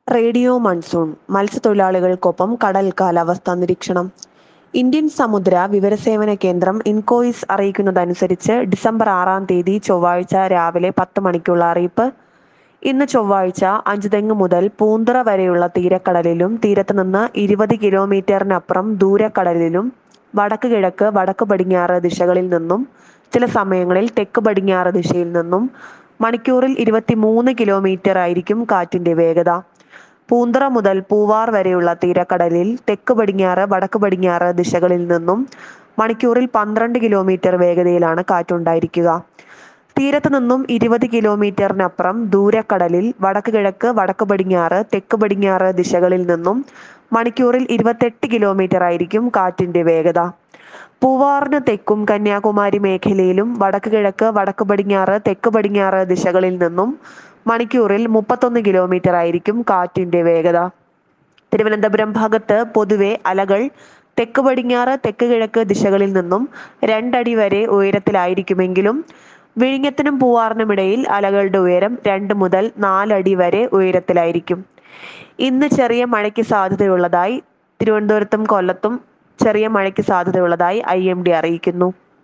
radio monsoon മത്സ്യത്തൊഴിലാളികൾക്കൊപ്പം കടൽ കാലാവസ്ഥാ നിരീക്ഷണം ഇന്ത്യൻ സമുദ്ര വിവരസേവന കേന്ദ്രം ഇൻകോയിസ് അറിയിക്കുന്നതനുസരിച്ച് ഡിസംബർ ആറാം തീയതി ചൊവ്വാഴ്ച രാവിലെ പത്ത് മണിക്കുള്ള അറിയിപ്പ് ഇന്ന് ചൊവ്വാഴ്ച അഞ്ചുതെങ്ങ് മുതൽ പൂന്തുറ വരെയുള്ള തീരക്കടലിലും തീരത്ത് നിന്ന് ഇരുപത് കിലോമീറ്ററിനപ്പുറം ദൂരക്കടലിലും വടക്ക് കിഴക്ക് വടക്ക് പടിഞ്ഞാറ് ദിശകളിൽ നിന്നും ചില സമയങ്ങളിൽ തെക്ക് പടിഞ്ഞാറ് ദിശയിൽ നിന്നും മണിക്കൂറിൽ ഇരുപത്തിമൂന്ന് കിലോമീറ്റർ ആയിരിക്കും കാറ്റിന്റെ വേഗത പൂന്തറ മുതൽ പൂവാർ വരെയുള്ള തീരക്കടലിൽ തെക്ക് പടിഞ്ഞാറ് വടക്ക് പടിഞ്ഞാറ് ദിശകളിൽ നിന്നും മണിക്കൂറിൽ പന്ത്രണ്ട് കിലോമീറ്റർ വേഗതയിലാണ് കാറ്റുണ്ടായിരിക്കുക തീരത്ത് നിന്നും ഇരുപത് കിലോമീറ്ററിനപ്പുറം ദൂരക്കടലിൽ വടക്ക് കിഴക്ക് വടക്ക് പടിഞ്ഞാറ് തെക്ക് പടിഞ്ഞാറ് ദിശകളിൽ നിന്നും മണിക്കൂറിൽ ഇരുപത്തെട്ട് കിലോമീറ്റർ ആയിരിക്കും കാറ്റിന്റെ വേഗത പൂവാറിന് തെക്കും കന്യാകുമാരി മേഖലയിലും വടക്ക് കിഴക്ക് വടക്ക് പടിഞ്ഞാറ് തെക്ക് പടിഞ്ഞാറ് ദിശകളിൽ നിന്നും മണിക്കൂറിൽ മുപ്പത്തൊന്ന് കിലോമീറ്റർ ആയിരിക്കും കാറ്റിന്റെ വേഗത തിരുവനന്തപുരം ഭാഗത്ത് പൊതുവെ അലകൾ തെക്ക് പടിഞ്ഞാറ് തെക്ക് കിഴക്ക് ദിശകളിൽ നിന്നും രണ്ടടി വരെ ഉയരത്തിലായിരിക്കുമെങ്കിലും വിഴിഞ്ഞത്തിനും പൂവാറിനുമിടയിൽ അലകളുടെ ഉയരം രണ്ട് മുതൽ നാലടി വരെ ഉയരത്തിലായിരിക്കും ഇന്ന് ചെറിയ മഴയ്ക്ക് സാധ്യതയുള്ളതായി തിരുവനന്തപുരത്തും കൊല്ലത്തും ചെറിയ മഴയ്ക്ക് സാധ്യതയുള്ളതായി ഐ എം ഡി അറിയിക്കുന്നു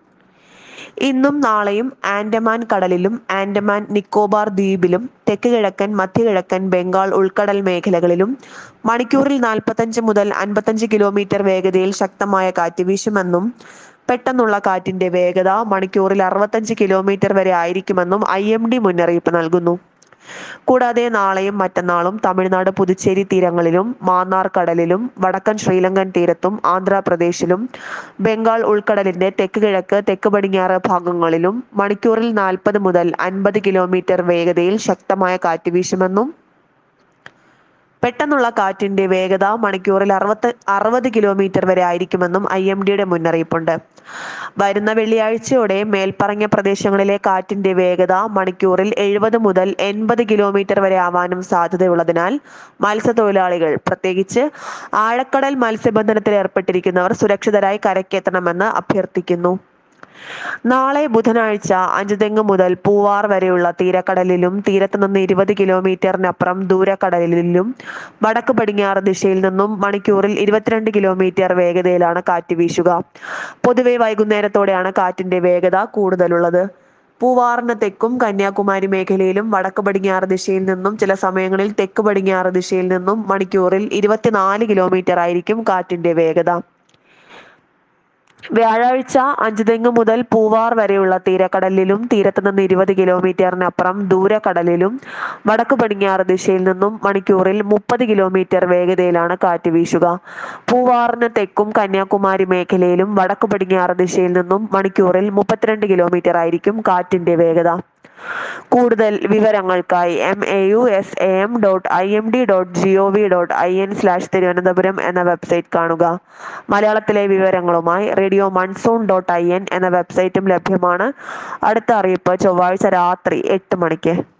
ഇന്നും നാളെയും ആൻഡമാൻ കടലിലും ആൻഡമാൻ നിക്കോബാർ ദ്വീപിലും തെക്ക് കിഴക്കൻ മധ്യകിഴക്കൻ ബംഗാൾ ഉൾക്കടൽ മേഖലകളിലും മണിക്കൂറിൽ നാൽപ്പത്തഞ്ച് മുതൽ അൻപത്തഞ്ച് കിലോമീറ്റർ വേഗതയിൽ ശക്തമായ കാറ്റ് വീശുമെന്നും പെട്ടെന്നുള്ള കാറ്റിന്റെ വേഗത മണിക്കൂറിൽ അറുപത്തഞ്ച് കിലോമീറ്റർ വരെ ആയിരിക്കുമെന്നും ഐ എം ഡി മുന്നറിയിപ്പ് നൽകുന്നു കൂടാതെ നാളെയും മറ്റന്നാളും തമിഴ്നാട് പുതുച്ചേരി തീരങ്ങളിലും മാന്നാർ കടലിലും വടക്കൻ ശ്രീലങ്കൻ തീരത്തും ആന്ധ്രാപ്രദേശിലും ബംഗാൾ ഉൾക്കടലിന്റെ തെക്ക് കിഴക്ക് തെക്ക് പടിഞ്ഞാറ് ഭാഗങ്ങളിലും മണിക്കൂറിൽ നാൽപ്പത് മുതൽ അൻപത് കിലോമീറ്റർ വേഗതയിൽ ശക്തമായ കാറ്റ് വീശുമെന്നും പെട്ടെന്നുള്ള കാറ്റിന്റെ വേഗത മണിക്കൂറിൽ അറുപത്തി അറുപത് കിലോമീറ്റർ വരെ ആയിരിക്കുമെന്നും ഐ എം ഡിയുടെ മുന്നറിയിപ്പുണ്ട് വരുന്ന വെള്ളിയാഴ്ചയോടെ മേൽപ്പറഞ്ഞ പ്രദേശങ്ങളിലെ കാറ്റിന്റെ വേഗത മണിക്കൂറിൽ എഴുപത് മുതൽ എൺപത് കിലോമീറ്റർ വരെ ആവാനും സാധ്യതയുള്ളതിനാൽ മത്സ്യത്തൊഴിലാളികൾ പ്രത്യേകിച്ച് ആഴക്കടൽ മത്സ്യബന്ധനത്തിൽ ഏർപ്പെട്ടിരിക്കുന്നവർ സുരക്ഷിതരായി കരയ്ക്കെത്തണമെന്ന് അഭ്യർത്ഥിക്കുന്നു നാളെ ബുധനാഴ്ച അഞ്ചുതെങ്ങ് മുതൽ പൂവാർ വരെയുള്ള തീരക്കടലിലും തീരത്ത് നിന്ന് ഇരുപത് കിലോമീറ്ററിനപ്പുറം ദൂരക്കടലിലും വടക്ക് പടിഞ്ഞാറ് ദിശയിൽ നിന്നും മണിക്കൂറിൽ ഇരുപത്തിരണ്ട് കിലോമീറ്റർ വേഗതയിലാണ് കാറ്റ് വീശുക പൊതുവെ വൈകുന്നേരത്തോടെയാണ് കാറ്റിന്റെ വേഗത കൂടുതലുള്ളത് പൂവാറിന് തെക്കും കന്യാകുമാരി മേഖലയിലും വടക്ക് പടിഞ്ഞാറ് ദിശയിൽ നിന്നും ചില സമയങ്ങളിൽ തെക്ക് പടിഞ്ഞാറ് ദിശയിൽ നിന്നും മണിക്കൂറിൽ ഇരുപത്തിനാല് കിലോമീറ്റർ ആയിരിക്കും കാറ്റിന്റെ വേഗത വ്യാഴാഴ്ച അഞ്ചുതെങ്ങ് മുതൽ പൂവാർ വരെയുള്ള തീരക്കടലിലും തീരത്ത് നിന്ന് ഇരുപത് കിലോമീറ്ററിനപ്പുറം ദൂരക്കടലിലും വടക്ക് പടിഞ്ഞാറ് ദിശയിൽ നിന്നും മണിക്കൂറിൽ മുപ്പത് കിലോമീറ്റർ വേഗതയിലാണ് കാറ്റ് വീശുക പൂവാറിന് തെക്കും കന്യാകുമാരി മേഖലയിലും വടക്ക് പടിഞ്ഞാറ് ദിശയിൽ നിന്നും മണിക്കൂറിൽ മുപ്പത്തിരണ്ട് കിലോമീറ്റർ ആയിരിക്കും കാറ്റിന്റെ വേഗത കൂടുതൽ വിവരങ്ങൾക്കായി M A U S A M dot I M D dot G O V dot I N slash Thiruvananthapuram എന്ന വെബ്സൈറ്റ് കാണുക മലയാളത്തിലെ വിവരങ്ങളുമായി radio monsoon dot I N എന്ന വെബ്സൈറ്റും ലഭ്യമാണ് അടുത്ത അറിയിപ്പ് ചൊവ്വാഴ്ച രാത്രി എട്ട് മണിക്ക്